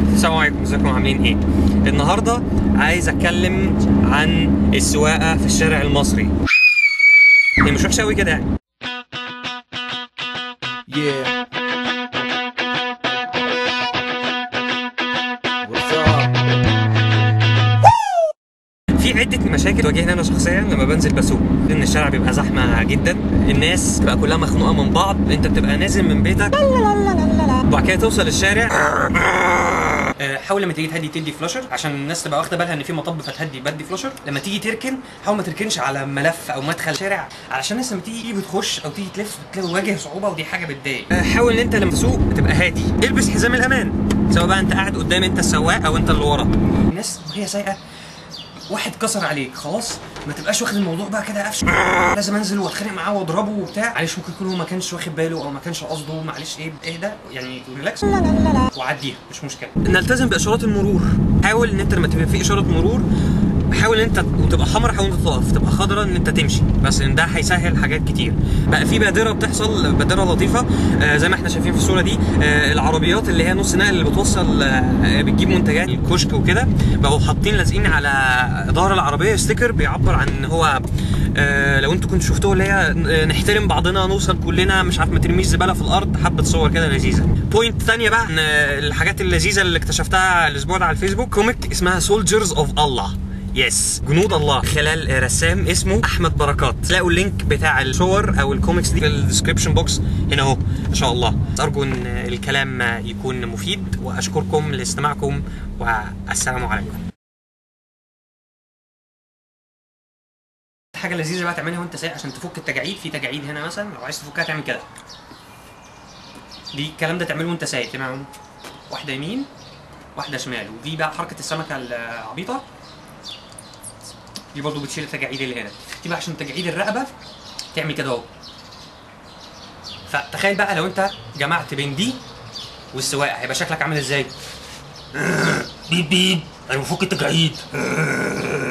السلام عليكم ازيكم عاملين ايه النهارده عايز اتكلم عن السواقه في الشارع المصري هي مش وحشه قوي كده يعني Yeah. What's up? في عدة مشاكل تواجهني أنا شخصيا لما بنزل بسوق إن الشارع بيبقى زحمة جدا الناس بتبقى كلها مخنوقة من بعض أنت بتبقى نازل من بيتك وبعد كده توصل الشارع آه، حاول لما تيجي تهدي تدي فلاشر عشان الناس تبقى واخده بالها ان في مطب فتهدي بدي فلاشر لما تيجي تركن حاول ما تركنش على ملف او مدخل شارع علشان الناس لما تيجي بتخش او تيجي تلف تواجه صعوبه ودي حاجه بتضايق آه، حاول ان انت لما تسوق تبقى هادي البس حزام الامان سواء بقى انت قاعد قدام انت السواق او انت اللي ورا الناس وهي سايقه واحد كسر عليك خلاص ما تبقاش واخد الموضوع بقى كده قفش لازم انزل واتخانق معاه واضربه وبتاع معلش ممكن يكون هو ما كانش واخد باله او ما كانش قصده معلش ايه اهدى يعني ريلاكس وعديها مش مشكله نلتزم باشارات المرور حاول ان انت لما تبقى في اشاره مرور حاول ان انت وتبقى حمراء حاول ان انت تقف تبقى خضراء ان انت تمشي بس ان ده هيسهل حاجات كتير بقى في بادره بتحصل بادره لطيفه آه زي ما احنا شايفين في الصوره دي آه العربيات اللي هي نص نقل اللي بتوصل آه بتجيب منتجات الكشك وكده بقوا حاطين لازقين على ظهر العربيه ستيكر بيعبر عن ان هو آه لو انتوا كنتوا شفتوه اللي هي آه، نحترم بعضنا نوصل كلنا مش عارف ما ترميش زباله في الارض حبه صور كده لذيذه بوينت تانية بقى ان آه، الحاجات اللذيذه اللي اكتشفتها الاسبوع ده على الفيسبوك كوميك اسمها سولجرز اوف الله يس جنود الله خلال رسام اسمه احمد بركات تلاقوا اللينك بتاع الصور او الكوميكس دي في الديسكربشن بوكس هنا اهو ان شاء الله ارجو ان الكلام يكون مفيد واشكركم لاستماعكم والسلام عليكم حاجه لذيذه بقى تعملها وانت سايق عشان تفك التجاعيد في تجاعيد هنا مثلا لو عايز تفكها تعمل كده دي الكلام ده تعمله وانت سايق تمام واحده يمين واحده شمال ودي بقى حركه السمكه العبيطه دي برضه بتشيل التجاعيد اللي هنا دي بقى عشان تجاعيد الرقبه تعمل كده اهو فتخيل بقى لو انت جمعت بين دي والسواقه هيبقى شكلك عامل ازاي بيب بيب انا بفك التجاعيد